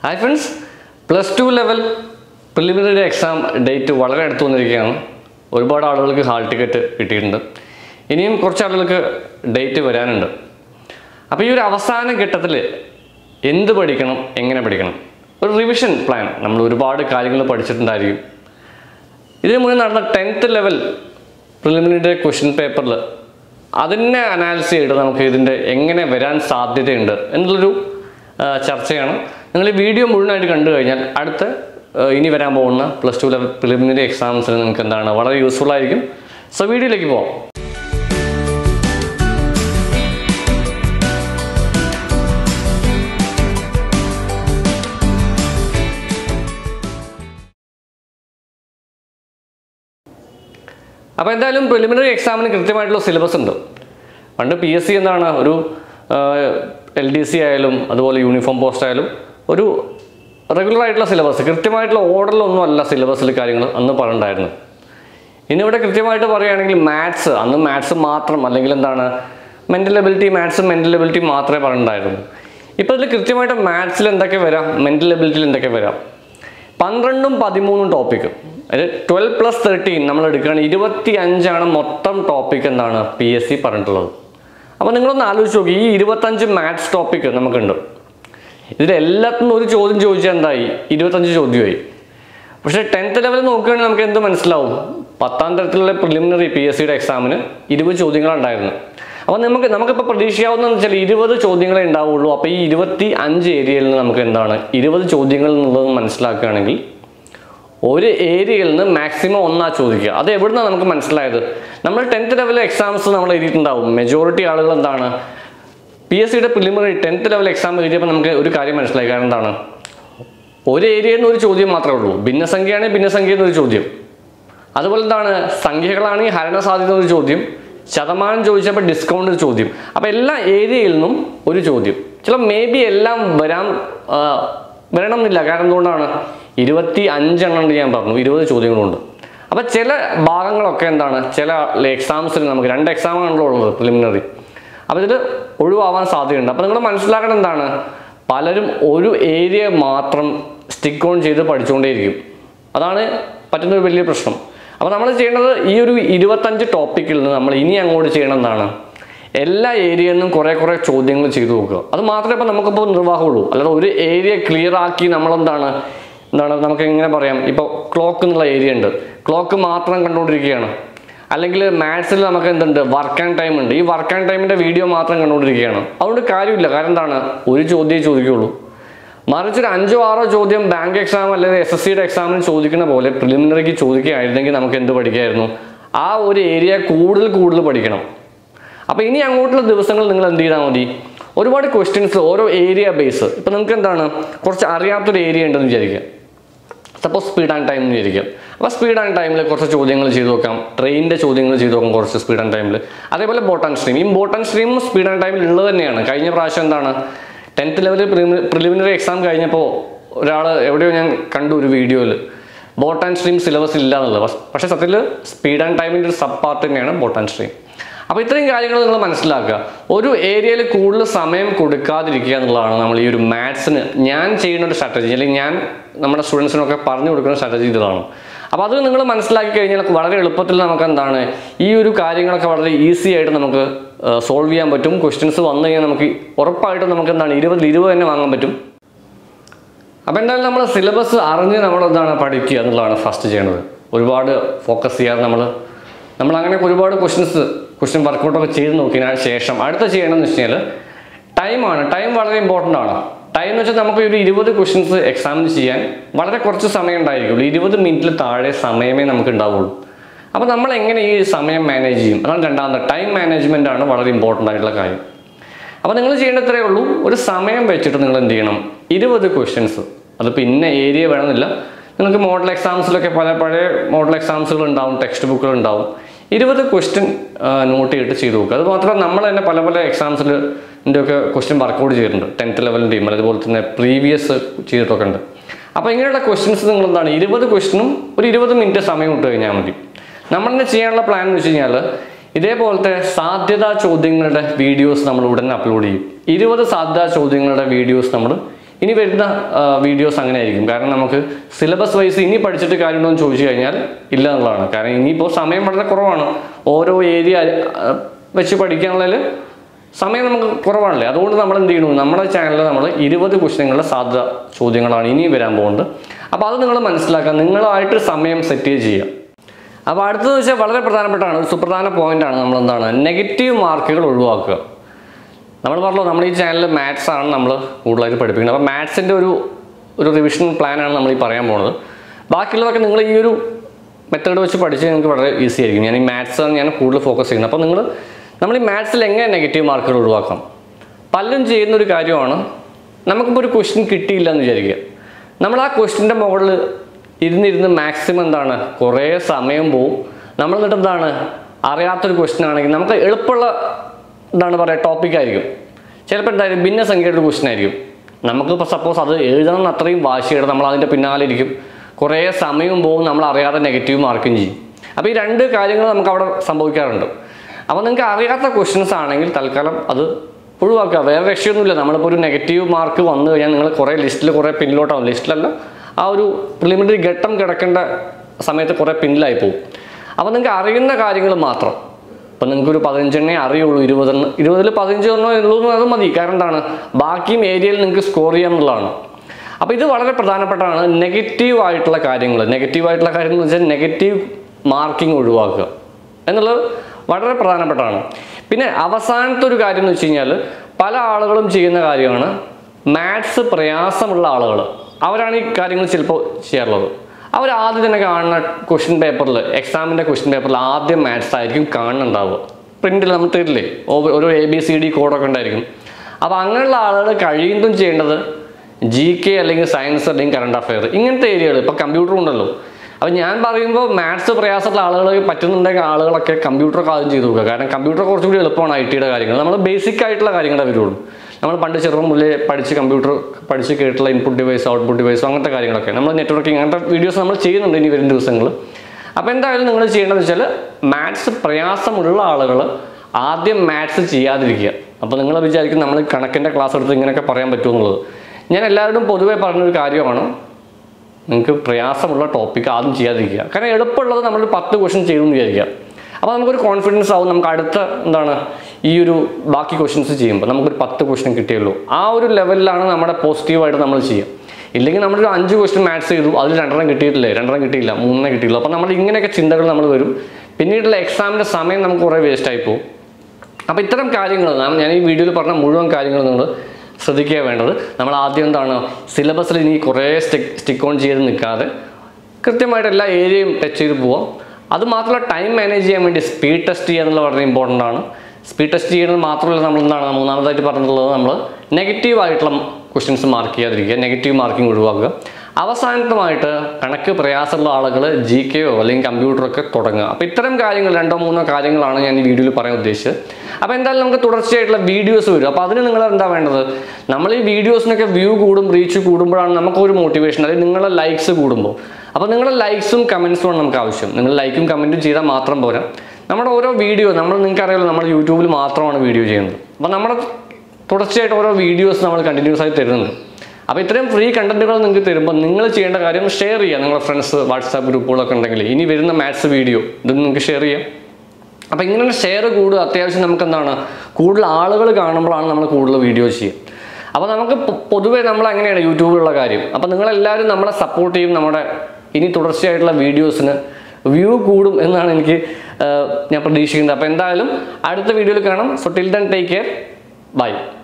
hi friends plus two level preliminary exam date വളരെ അടുത്ത് വന്നിരിക്കുകയാണ് ഒരുപാട് ആളുകൾക്ക് ഹാൾ ടിക്കറ്റ് കിട്ടിയിട്ടുണ്ട് ഇനിയും കുറച്ച് ആളുകൾക്ക് ഡേറ്റ് വരാനുണ്ട് അപ്പോൾ ഈ ഒരു അവസാന ഘട്ടത്തിൽ എന്ത് പഠിക്കണം എങ്ങനെ പഠിക്കണം ഒരു റിവിഷൻ പ്ലാൻ നമ്മൾ ഒരുപാട് കാര്യങ്ങൾ പഠിച്ചിട്ടുണ്ടായിരിക്കും ഇതിനു മുന്നേ നടന്ന ടെൻത്ത് ലെവൽ പ്രിലിമിനറി ക്വസ്റ്റ്യൻ പേപ്പറിൽ അതിനെ അനാലിസ് ചെയ്തിട്ട് നമുക്ക് ഇതിൻ്റെ എങ്ങനെ വരാൻ സാധ്യതയുണ്ട് എന്നുള്ളൊരു ആ, ചർച്ചയാണ് നിങ്ങൾ ഈ വീഡിയോ മുഴുവനായിട്ട് കണ്ടു കഴിഞ്ഞാൽ അടുത്ത ആ, ഇനി വരാൻ പോകുന്ന പ്ലസ് ടു ലെവൽ പ്രിലിമിനറി എക്സാംസിന് നിങ്ങൾക്ക് എന്താണ് വളരെ യൂസ്ഫുൾ ആയിരിക്കും സോ വീഡിയോയിലേക്ക് പോവാം അപ്പോൾ എന്തായാലും പ്രിലിമിനറി എക്സാമിന് കൃത്യമായിട്ടുള്ള സിലബസ് ഉണ്ട് പണ്ട് പി എസ് സി എന്താണ് ഒരു എൽ ഡി സി ആയാലും അതുപോലെ യൂണിഫോം പോസ്റ്റ് ആയാലും ഒരു റെഗുലർ ആയിട്ടുള്ള സിലബസ് കൃത്യമായിട്ടുള്ള ഓർഡറിലൊന്നും അല്ല സിലബസിൽ കാര്യങ്ങൾ അന്ന് പറഞ്ഞിട്ടുണ്ടായിരുന്നു ഇനി ഇവിടെ കൃത്യമായിട്ട് പറയുകയാണെങ്കിൽ മാത്സ് അന്ന് മാത്സ് മാത്രം അല്ലെങ്കിൽ എന്താണ് മെൻ്റൽ എബിലിറ്റി മാത്സും മെൻ്റൽ എബിലിറ്റി മാത്രമേ പറഞ്ഞിട്ടുണ്ടായിരുന്നു ഇപ്പോൾ ഇതിൽ കൃത്യമായിട്ട് മാത്സിൽ എന്തൊക്കെ വരാം മെൻ്റൽ എബിലിറ്റിയിൽ എന്തൊക്കെ വരാം പന്ത്രണ്ടും പതിമൂന്നും ടോപ്പിക്ക് അതായത് ട്വൽവ് പ്ലസ് തേർട്ടീൻ നമ്മൾ എടുക്കുകയാണെങ്കിൽ ഇരുപത്തി അഞ്ചാണ് മൊത്തം ടോപ്പിക് എന്താണ് പി എസ് സി പറഞ്ഞിട്ടുള്ളത് അപ്പോൾ നിങ്ങളൊന്ന് ആലോചിച്ച് നോക്കി ഈ ഇരുപത്തഞ്ച് മാത്സ് ടോപ്പിക്ക് നമുക്കുണ്ട് ഇതിലെല്ലാത്തിനും ഒരു ചോദ്യം ചോദിച്ചാൽ എന്തായി ഇരുപത്തഞ്ച് ചോദ്യമായി പക്ഷേ ടെൻത്ത് ലെവൽ നോക്കുകയാണെങ്കിൽ നമുക്ക് എന്ത് മനസ്സിലാവും പത്താം തരത്തിലുള്ള പ്രിലിമിനറി പി എസ് സിയുടെ എക്സാമിന് ഇരുപത് ചോദ്യങ്ങളുണ്ടായിരുന്നു അപ്പോൾ നമുക്ക് നമുക്കിപ്പോൾ പ്രതീക്ഷിക്കാവുന്നതെന്ന് വെച്ചാൽ ഇരുപത് ചോദ്യങ്ങളെ ഉണ്ടാവുള്ളൂ അപ്പോൾ ഈ ഇരുപത്തി അഞ്ച് ഏരിയയിൽ നിന്ന് നമുക്ക് എന്താണ് ഇരുപത് ചോദ്യങ്ങൾ എന്നുള്ളത് മനസ്സിലാക്കുകയാണെങ്കിൽ ഒരു ഏരിയയിൽ നിന്ന് മാക്സിമം ഒന്നാ ചോദിക്കുക അത് എവിടുന്നാണ് നമുക്ക് മനസ്സിലായത് നമ്മൾ ടെൻത്ത് ലെവൽ എക്സാംസ് നമ്മൾ എഴുതിയിട്ടുണ്ടാവും മെജോറിറ്റി ആളുകൾ എന്താണ് പി എസ് സിയുടെ പ്രിലിമിനറി ടെൻത്ത് ലെവൽ എക്സാം എഴുതിയപ്പോൾ നമുക്ക് ഒരു കാര്യം മനസ്സിലായി കാരണം എന്താണ് ഒരു ഏരിയയിൽ നിന്ന് ഒരു ചോദ്യം മാത്രമേ ഉള്ളൂ ഭിന്നസംഖ്യയാണെങ്കിൽ ഭിന്നസംഖ്യ എന്നൊരു ചോദ്യം അതുപോലെ എന്താണ് സംഖ്യകളാണെങ്കിൽ ഹരണ സാധ്യത ഒരു ചോദ്യം ശതമാനം ചോദിച്ചപ്പോൾ ഡിസ്കൗണ്ട് ഒരു ചോദ്യം അപ്പോൾ എല്ലാ ഏരിയയിൽ നിന്നും ഒരു ചോദ്യം ചില മേ ബി എല്ലാം വരാൻ ആ, വരണം എന്നില്ല കാരണം എന്തുകൊണ്ടാണ് ഇരുപത്തി അഞ്ചെണ്ണം ഉണ്ട് ഞാൻ പറഞ്ഞു ഇരുപത് ചോദ്യങ്ങളുണ്ട് അപ്പോൾ ചില ഭാഗങ്ങളൊക്കെ എന്താണ് ചില എക്സാംസിൽ നമുക്ക് രണ്ട് എക്സാമാണല്ലോ ഉള്ളത് പ്രിലിമിനറി അപ്പോൾ ഇതിൽ ഒഴിവാവാൻ സാധ്യതയുണ്ട് അപ്പോൾ നിങ്ങൾ മനസ്സിലാക്കണം എന്താണ് പലരും ഒരു ഏരിയ മാത്രം സ്റ്റിക്ക് ഓൺ ചെയ്ത് പഠിച്ചുകൊണ്ടേയിരിക്കും അതാണ് പറ്റുന്ന ഒരു വലിയ പ്രശ്നം അപ്പോൾ നമ്മൾ ചെയ്യേണ്ടത് ഈ ഒരു ഇരുപത്തഞ്ച് ടോപ്പിക്കിൽ നിന്ന് നമ്മൾ ഇനി അങ്ങോട്ട് ചെയ്യണം എന്താണ് എല്ലാ ഏരിയയിൽ നിന്നും കുറേ കുറേ ചോദ്യങ്ങൾ ചെയ്തു നോക്കുക അത് മാത്രമേ ഇപ്പോൾ നമുക്കിപ്പോൾ നിർവാഹമുള്ളൂ അല്ലാതെ ഒരു ഏരിയ ക്ലിയർ ആക്കി നമ്മളെന്താണ് എന്താണ് നമുക്ക് എങ്ങനെ പറയാം ഇപ്പോൾ ക്ലോക്ക് എന്നുള്ള ഏരിയ ഉണ്ട് ക്ലോക്ക് മാത്രം കണ്ടുകൊണ്ടിരിക്കുകയാണ് അല്ലെങ്കിൽ മാത്സിൽ നമുക്ക് എന്തുണ്ട് വർക്ക് ആൻഡ് ടൈം ഉണ്ട് ഈ വർക്ക് ആൻഡ് ടൈമിൻ്റെ വീഡിയോ മാത്രം കണ്ടുകൊണ്ടിരിക്കുകയാണ് അതുകൊണ്ട് കാര്യമില്ല കാരണം എന്താണ് ഒരു ചോദ്യമേ ചോദിക്കുള്ളൂ മറിച്ച് ഒരു അഞ്ചോ ആറോ ചോദ്യം ബാങ്ക് എക്സാം അല്ലെങ്കിൽ എസ് എസ് സിയുടെ എക്സാമിന് ചോദിക്കുന്ന പോലെ പ്രിലിമിനറിക്ക് ചോദിക്കുകയായിരുന്നെങ്കിൽ നമുക്ക് എന്ത് പഠിക്കായിരുന്നു ആ ഒരു ഏരിയ കൂടുതൽ കൂടുതൽ പഠിക്കണം അപ്പോൾ ഇനി അങ്ങോട്ടുള്ള ദിവസങ്ങൾ നിങ്ങൾ എന്ത് ചെയ്താൽ മതി ഒരുപാട് ക്വസ്റ്റ്യൻസ് ഓരോ ഏരിയ ബേസ് ഇപ്പം നിങ്ങൾക്ക് എന്താണ് കുറച്ച് അറിയാത്തൊരു ഏരിയ ഉണ്ടെന്ന് വിചാരിക്കുക സപ്പോസ് സ്പീഡ് ആൻഡ് ടൈം എന്ന് വിചാരിക്കാം അപ്പോൾ സ്പീഡ് ആൻഡ് ടൈമിൽ കുറച്ച് ചോദ്യങ്ങൾ ചെയ്ത് നോക്കാം ട്രെയിനിൻ്റെ ചോദ്യങ്ങൾ ചെയ്ത് നോക്കാം കുറച്ച് സ്പീഡ് ആൻഡ് ടൈമിൽ അതേപോലെ ബോട്ടൺ സ്ട്രീം ഈ ബോട്ടൺ സ്ട്രീമും സ്പീഡ് ആൻഡ് ടൈമിൽ ഉള്ളത് തന്നെയാണ് കഴിഞ്ഞ പ്രാവശ്യം എന്താണ് ടെൻത്ത് ലെവൽ പ്രിലിമിനറി എക്സാം കഴിഞ്ഞപ്പോൾ ഒരാൾ എവിടെയോ ഞാൻ കണ്ടു ഒരു വീഡിയോയിൽ ബോട്ട് ആൻഡ് സ്ട്രീം സിലബസ് ഇല്ല എന്നുള്ളത് പക്ഷ- പക്ഷേ സത്യത്തിൽ സ്പീഡ് ആൻഡ് ടൈമിൻ്റെ ഒരു സബ് പാർട്ട് തന്നെയാണ് ബോട്ട് ആൻഡ് സ്ട്രീം അപ്പോൾ ഇത്രയും കാര്യങ്ങൾ നിങ്ങൾ മനസ്സിലാക്കുക ഒരു ഏരിയയിൽ കൂടുതൽ സമയം കൊടുക്കാതിരിക്കുക എന്നുള്ളതാണ് നമ്മൾ ഈ ഒരു മാത്സിന് ഞാൻ ചെയ്യുന്ന ഒരു സ്ട്രാറ്റജി അല്ലെങ്കിൽ ഞാൻ നമ്മുടെ സ്റ്റുഡൻസിനൊക്കെ പറഞ്ഞു കൊടുക്കുന്ന സ്ട്രാറ്റജി ഇതാണ് അപ്പോൾ അത് നിങ്ങൾ മനസ്സിലാക്കി കഴിഞ്ഞാൽ വളരെ എളുപ്പത്തിൽ നമുക്ക് എന്താണ് ഈ ഒരു കാര്യങ്ങളൊക്കെ വളരെ ഈസി ആയിട്ട് നമുക്ക് സോൾവ് ചെയ്യാൻ പറ്റും ക്വസ്റ്റ്യൻസ് വന്നു കഴിഞ്ഞാൽ നമുക്ക് ഉറപ്പായിട്ടും നമുക്ക് എന്താണ് ഇരുപതിൽ ഇരുപത് തന്നെ വാങ്ങാൻ പറ്റും അപ്പോൾ എന്തായാലും നമ്മൾ സിലബസ് അറിഞ്ഞ് നമ്മൾ എന്താണ് പഠിക്കുക എന്നുള്ളതാണ് ഫസ്റ്റ് ചെയ്യേണ്ടത് ഒരുപാട് ഫോക്കസ് ചെയ്യാതെ നമ്മൾ നമ്മൾ അങ്ങനെ ഒരുപാട് ക്വസ്റ്റ്യൻസ് ക്വസ്റ്റ്യൻ വർക്കൗട്ടൊക്കെ ചെയ്ത് നോക്കിയതിന് ശേഷം അടുത്ത ചെയ്യണമെന്ന് വെച്ച് കഴിഞ്ഞാൽ ടൈമാണ് ടൈം വളരെ ഇമ്പോർട്ടൻ്റ് ആണ് ടൈം എന്ന് വെച്ചാൽ നമുക്ക് ഒരു ഇരുപത് ക്വസ്റ്റ്യൻസ് എക്സാമിന് ചെയ്യാൻ വളരെ കുറച്ച് സമയം ഉണ്ടായിരിക്കുള്ളൂ ഇരുപത് മിനിറ്റിൽ താഴെ സമയമേ നമുക്ക് ഉണ്ടാവുള്ളൂ അപ്പോൾ നമ്മൾ എങ്ങനെ ഈ സമയം മാനേജ് ചെയ്യും അതാണ് രണ്ടാമത്തെ ടൈം മാനേജ്മെൻ്റ് ആണ് വളരെ ഇമ്പോർട്ടൻ്റ് ആയിട്ടുള്ള കാര്യം അപ്പോൾ നിങ്ങൾ ചെയ്യേണ്ട ഇത്രയേ ഉള്ളൂ ഒരു സമയം വെച്ചിട്ട് നിങ്ങൾ എന്ത് ചെയ്യണം ഇരുപത് ക്വസ്റ്റ്യൻസ് അത് പിന്നെ ഏരിയ വേണമെന്നില്ല നിങ്ങൾക്ക് മോഡൽ എക്സാംസിലൊക്കെ പല പഴയ മോഡൽ എക്സാംസുകൾ ഉണ്ടാവും ടെക്സ്റ്റ് ബുക്കുകൾ ഉണ്ടാവും ഇരുപത് ക്വസ്റ്റ്യൻ നോട്ട് ചെയ്തിട്ട് ചെയ്ത് നോക്കുക അത് മാത്രമല്ല നമ്മൾ തന്നെ പല പല എക്സാംസിൽ ഒക്കെ ക്വസ്റ്റ്യൻ വർക്കൗട്ട് ചെയ്തിട്ടുണ്ട് ടെൻത്ത് ലെവലിൻ്റെയും അതുപോലെ തന്നെ പ്രീവിയസ് ചെയ്തിട്ടൊക്കെ ഉണ്ട് അപ്പോൾ ഇങ്ങനെയുള്ള ക്വസ്റ്റ്യൻസ് നിങ്ങൾ എന്താണ് ഇരുപത് ക്വസ്റ്റ്യനും ഒരു ഇരുപത് മിനിറ്റ് സമയം ഇട്ട് കഴിഞ്ഞാൽ മതി നമ്മൾ തന്നെ ചെയ്യാനുള്ള പ്ലാൻ എന്ന് വെച്ച് കഴിഞ്ഞാൽ ഇതേപോലത്തെ സാധ്യതാ ചോദ്യങ്ങളുടെ വീഡിയോസ് നമ്മൾ ഉടനെ അപ്ലോഡ് ചെയ്യും ഇരുപത് സാധ്യതാ ചോദ്യങ്ങളുടെ വീഡിയോസ് നമ്മൾ ഇനി വരുന്ന വീഡിയോസ് അങ്ങനെ ആയിരിക്കും കാരണം നമുക്ക് സിലബസ് വൈസ് ഇനി പഠിച്ചിട്ട് കാര്യമുണ്ടോ എന്ന് ചോദിച്ചു കഴിഞ്ഞാൽ ഇല്ല എന്നുള്ളതാണ് കാരണം ഇനിയിപ്പോൾ സമയം വളരെ കുറവാണ് ഓരോ ഏരിയ വെച്ച് പഠിക്കാനുള്ളതിൽ സമയം നമുക്ക് കുറവാണല്ലേ അതുകൊണ്ട് നമ്മൾ എന്ത് ചെയ്യണു നമ്മുടെ ചാനലിൽ നമ്മൾ ഇരുപത് ക്വസ്റ്റ്യങ്ങളുടെ സാധ്യത ചോദ്യങ്ങളാണ് ഇനി വരാൻ പോകുന്നത് അപ്പോൾ അത് നിങ്ങൾ മനസ്സിലാക്കുക നിങ്ങളായിട്ട് സമയം സെറ്റ് ചെയ്യുക അപ്പോൾ അടുത്തത് വെച്ചാൽ വളരെ പ്രധാനപ്പെട്ടാണ് ഒരു സുപ്രധാന പോയിന്റാണ് നമ്മൾ എന്താണ് നെഗറ്റീവ് മാർക്കുകൾ ഒഴിവാക്കുക നമ്മൾ പറഞ്ഞല്ലോ നമ്മൾ ഈ ചാനലിൽ മാത്സ് ആണ് നമ്മൾ കൂടുതലായിട്ട് പഠിപ്പിക്കുന്നത് അപ്പോൾ മാത്സിൻ്റെ ഒരു ഒരു റിവിഷൻ പ്ലാനാണ് നമ്മൾ ഈ പറയാൻ പോകുന്നത് ബാക്കിയുള്ളതൊക്കെ നിങ്ങൾ ഈ ഒരു മെത്തേഡ് വെച്ച് പഠിച്ച് നിങ്ങൾക്ക് വളരെ ഈസി ആയിരിക്കും ഞാൻ ഈ മാത്സ് ആണ് ഞാൻ കൂടുതൽ ഫോക്കസ് ചെയ്യുന്നത് അപ്പോൾ നിങ്ങൾ നമ്മൾ ഈ മാത്സിൽ എങ്ങനെ നെഗറ്റീവ് മാർക്കുകൾ ഒഴിവാക്കാം പലരും ചെയ്യുന്ന ഒരു കാര്യമാണ് നമുക്കിപ്പോൾ ഒരു ക്വസ്റ്റ്യൻ കിട്ടിയില്ല എന്ന് വിചാരിക്കുക നമ്മൾ ആ ക്വസ്റ്റ്യൻ്റെ മുകളിൽ ഇരുന്നിരുന്ന് മാക്സിമം എന്താണ് കുറേ സമയം പോവും നമ്മൾ എന്നിട്ട് എന്താണ് അറിയാത്തൊരു ക്വസ്റ്റ്യൻ ആണെങ്കിൽ നമുക്ക് എളുപ്പമുള്ള എന്താണ് പറയുക ടോപ്പിക് ആയിരിക്കും ചിലപ്പോൾ എന്തായാലും ഭിന്നസംഖ്യയുടെ ഒരു ക്വസ്റ്റ്യൻ ആയിരിക്കും നമുക്കിപ്പോൾ സപ്പോസ് അത് എഴുതണം എന്ന് അത്രയും വാശിയുടെ നമ്മൾ അതിൻ്റെ പിന്നാലെ ഇരിക്കും കുറേ സമയവും പോകും നമ്മൾ അറിയാതെ നെഗറ്റീവ് മാർക്കും ചെയ്യും അപ്പോൾ ഈ രണ്ട് കാര്യങ്ങൾ നമുക്ക് അവിടെ സംഭവിക്കാറുണ്ട് അപ്പോൾ നിങ്ങൾക്ക് അറിയാത്ത ക്വസ്റ്റ്യൻസ് ആണെങ്കിൽ തൽക്കാലം അത് ഒഴിവാക്കുക വേറെ രക്ഷയൊന്നുമില്ല നമ്മളിപ്പോൾ ഒരു നെഗറ്റീവ് മാർക്ക് വന്നു കഴിഞ്ഞാൽ നിങ്ങൾ കുറേ ലിസ്റ്റിൽ കുറേ പിന്നിലോട്ടാവും ലിസ്റ്റിലല്ല ആ ഒരു പ്രിലിമിനറി ഘട്ടം കിടക്കേണ്ട സമയത്ത് കുറേ പിന്നിലായി പോകും അപ്പോൾ നിങ്ങൾക്ക് അറിയുന്ന കാര്യങ്ങൾ മാത്രം ഇപ്പം നിങ്ങൾക്ക് ഒരു പതിനഞ്ചെണ്ണേ അറിയുള്ളൂ ഇരുപതെണ്ണം ഇരുപതിൽ പതിനഞ്ചെണ്ണോ ഉള്ളൂ അത് മതി കാരണം എന്താണ് ബാക്കിയും ഏരിയയിൽ നിങ്ങൾക്ക് സ്കോർ ചെയ്യാം എന്നുള്ളതാണ് അപ്പോൾ ഇത് വളരെ പ്രധാനപ്പെട്ടാണ് നെഗറ്റീവ് ആയിട്ടുള്ള കാര്യങ്ങൾ നെഗറ്റീവ് ആയിട്ടുള്ള കാര്യങ്ങൾ എന്ന് വെച്ചാൽ നെഗറ്റീവ് മാർക്കിംഗ് ഒഴിവാക്കുക എന്നുള്ളത് വളരെ പ്രധാനപ്പെട്ടാണ് പിന്നെ അവസാനത്തെ ഒരു കാര്യം എന്ന് വെച്ച് കഴിഞ്ഞാൽ പല ആളുകളും ചെയ്യുന്ന കാര്യമാണ് മാത്സ് പ്രയാസമുള്ള ആളുകൾ അവരാണ് ഈ കാര്യങ്ങൾ ചിലപ്പോൾ ചെയ്യാറുള്ളത് അവർ ആദ്യം തന്നെ കാണുന്ന ക്വസ്റ്റ്യൻ പേപ്പറിൽ എക്സാമിൻ്റെ ക്വസ്റ്റ്യൻ പേപ്പറിൽ ആദ്യം മാത്സ് ആയിരിക്കും കാണുന്നുണ്ടാവുക പ്രിന്റിൽ നമ്മൾ തരില്ലേ ഓ- ഓരോ എ ബി സി ഡി കോഡൊക്കെ ഉണ്ടായിരിക്കും അപ്പോൾ അങ്ങനെയുള്ള ആളുകൾ കഴിയുന്നതും ചെയ്യേണ്ടത് ജി കെ അല്ലെങ്കിൽ സയൻസ് അല്ലെങ്കിൽ കറണ്ട് അഫയർ ഇങ്ങനത്തെ ഏരിയകൾ ഇപ്പോൾ കമ്പ്യൂട്ടർ ഉണ്ടല്ലോ അപ്പോൾ ഞാൻ പറയുമ്പോൾ മാത്സ് പ്രയാസമുള്ള ആളുകൾ പറ്റുന്നുണ്ടെങ്കിൽ ആളുകളൊക്കെ കമ്പ്യൂട്ടർ ആദ്യം ചെയ്ത് നോക്കുക കാരണം കമ്പ്യൂട്ടർ കുറച്ചുകൂടി എളുപ്പമാണ് ഐ ടിയുടെ കാര്യങ്ങൾ നമ്മൾ ബേസിക് ആയിട്ടുള്ള കാര്യങ്ങളെ വരുള്ളൂ നമ്മൾ പണ്ട് ചെറുപ്പം മുതലേ പഠിച്ച് കമ്പ്യൂട്ടർ പഠിച്ച് കേട്ടുള്ള ഇൻപുട്ട് ഡിവൈസ് ഔട്ട്പുട്ട് ഡിവൈസ് അങ്ങനത്തെ കാര്യങ്ങളൊക്കെ നമ്മൾ നെറ്റ്വർക്കിംഗ് അങ്ങനത്തെ വീഡിയോസ് നമ്മൾ ചെയ്യുന്നുണ്ട് ഇനി വരുന്ന ദിവസങ്ങൾ അപ്പോൾ എന്തായാലും നിങ്ങൾ ചെയ്യേണ്ടതെന്ന് വെച്ചാൽ മാത്സ് പ്രയാസമുള്ള ആളുകൾ ആദ്യം മാത്സ് ചെയ്യാതിരിക്കുക അപ്പോൾ നിങ്ങൾ വിചാരിക്കും നമ്മൾ കണക്കിൻ്റെ ക്ലാസ് എടുത്ത് ഇങ്ങനെയൊക്കെ പറയാൻ പറ്റുമെന്നുള്ളത് ഞാൻ എല്ലാവരോടും പൊതുവേ പറഞ്ഞൊരു കാര്യമാണ് നിങ്ങൾക്ക് പ്രയാസമുള്ള ടോപ്പിക്ക് ആദ്യം ചെയ്യാതിരിക്കുക കാരണം എളുപ്പമുള്ളത് നമ്മൾ പത്ത് ക്വസ്റ്റ്യൻ ചെയ്തു എന്ന് വിചാരിക്കുക അപ്പോൾ നമുക്കൊരു കോൺഫിഡൻസ് ആവും നമുക്ക് അടുത്ത എന്താണ് ഈ ഒരു ബാക്കി ക്വസ്റ്റ്യൻസ് ചെയ്യുമ്പോൾ നമുക്കൊരു പത്ത് ക്വസ്റ്റ്യൻ കിട്ടിയുള്ളൂ ആ ഒരു ലെവലിലാണ് നമ്മുടെ പോസിറ്റീവായിട്ട് നമ്മൾ ചെയ്യുക ഇല്ലെങ്കിൽ നമ്മളൊരു അഞ്ച് ക്വസ്റ്റ്യൻ മാത്സ് ചെയ്തു അതിൽ രണ്ടെണ്ണം കിട്ടിയിട്ടില്ലേ രണ്ടെണ്ണം കിട്ടിയില്ല മൂന്നെണ്ണം കിട്ടിയില്ല അപ്പോൾ നമ്മൾ ഇങ്ങനെയൊക്കെ ചിന്തകൾ നമ്മൾ വരും പിന്നീടുള്ള എക്സാമിൻ്റെ സമയം നമുക്ക് കുറേ വേസ്റ്റ് ആയി പോകും അപ്പോൾ ഇത്തരം കാര്യങ്ങൾ ഞാൻ ഞാൻ ഈ വീഡിയോയിൽ പറഞ്ഞ മുഴുവൻ കാര്യങ്ങൾ നിങ്ങൾ ശ്രദ്ധിക്കുക വേണ്ടത് നമ്മൾ ആദ്യം എന്താണ് സിലബസിൽ ഇനി കുറേ സ്റ്റിക്ക് സ്റ്റിക്ക് ഓൺ ചെയ്ത് നിൽക്കാതെ കൃത്യമായിട്ട് എല്ലാ ഏരിയയും ടച്ച് ചെയ്ത് പോവാം അത് മാത്രമല്ല ടൈം മാനേജ് ചെയ്യാൻ വേണ്ടി സ്പീഡ് ടെസ്റ്റ് ചെയ്യുക എന്നുള്ളത് വളരെ ഇമ്പോർട്ടൻ്റ് ആണ് സ്പീഡ് ടെസ്റ്റ് ചെയ്യുന്നത് മാത്രമല്ല നമ്മൾ എന്താണ് മൂന്നാമതായിട്ട് പറഞ്ഞിട്ടുള്ളത് നമ്മൾ നെഗറ്റീവ് ആയിട്ടുള്ള ക്വസ്റ്റ്യൻസ് മാർക്ക് ചെയ്യാതിരിക്കുക നെഗറ്റീവ് മാർക്കിംഗ് ഒഴിവാക്കുക അവസാനത്തുമായിട്ട് കണക്ക് പ്രയാസമുള്ള ആളുകൾ ജി കെയോ അല്ലെങ്കിൽ കമ്പ്യൂട്ടറൊക്കെ തുടങ്ങുക അപ്പോൾ ഇത്തരം കാര്യങ്ങൾ രണ്ടോ മൂന്നോ കാര്യങ്ങളാണ് ഞാൻ ഈ വീഡിയോയിൽ പറയാൻ ഉദ്ദേശിച്ചത് അപ്പോൾ എന്തായാലും നമുക്ക് തുടർച്ചയായിട്ടുള്ള വീഡിയോസ് വരും അപ്പോൾ അതിന് നിങ്ങൾ എന്താ വേണ്ടത് നമ്മൾ ഈ വീഡിയോസിനൊക്കെ വ്യൂ കൂടും റീച്ച് കൂടുമ്പോഴാണ് നമുക്കൊരു മോട്ടിവേഷൻ അതായത് നിങ്ങളുടെ ലൈക്സ് കൂടുമ്പോൾ അപ്പോൾ നിങ്ങളുടെ ലൈക്സും കമൻസും ആണ് നമുക്ക് ആവശ്യം നിങ്ങൾ ലൈക്കും കമൻറ്റും ചെയ്താൽ മാത്രം പോരാ നമ്മുടെ ഓരോ വീഡിയോ നമ്മൾ നിങ്ങൾക്കറിയാലോ നമ്മൾ യൂട്യൂബിൽ മാത്രമാണ് വീഡിയോ ചെയ്യുന്നത് അപ്പോൾ നമ്മുടെ തുടർച്ചയായിട്ട് ഓരോ വീഡിയോസ് നമ്മൾ കണ്ടിന്യൂസ് ആയി തരുന്നുണ്ട് അപ്പോൾ ഇത്രയും ഫ്രീ കണ്ടന്റുകൾ നിങ്ങൾക്ക് തരുമ്പോൾ നിങ്ങൾ ചെയ്യേണ്ട കാര്യം ഷെയർ ചെയ്യുക നിങ്ങളുടെ ഫ്രണ്ട്സ് വാട്സാപ്പ് ഗ്രൂപ്പുകളൊക്കെ ഉണ്ടെങ്കിൽ ഇനി വരുന്ന മാത്സ് വീഡിയോ ഇത് നിങ്ങൾക്ക് ഷെയർ ചെയ്യാം അപ്പോൾ ഇങ്ങനെ ഷെയർ കൂടുക അത്യാവശ്യം നമുക്ക് എന്താണ് കൂടുതൽ ആളുകൾ കാണുമ്പോഴാണ് നമ്മൾ കൂടുതൽ വീഡിയോ ചെയ്യുക അപ്പോൾ നമുക്ക് പൊ- പൊതുവേ നമ്മൾ അങ്ങനെയാണ് യൂട്യൂബിലുള്ള കാര്യം അപ്പോൾ നിങ്ങളെല്ലാവരും നമ്മളെ സപ്പോർട്ട് ചെയ്യും നമ്മുടെ ഇനി തുടർച്ചയായിട്ടുള്ള വീഡിയോസിന് വ്യൂ കൂടും എന്നാണ് എനിക്ക് ആ, ഞാൻ പ്രതീക്ഷിക്കുന്നത് അപ്പോൾ എന്തായാലും അടുത്ത വീഡിയോയിൽ കാണാം so till then take care by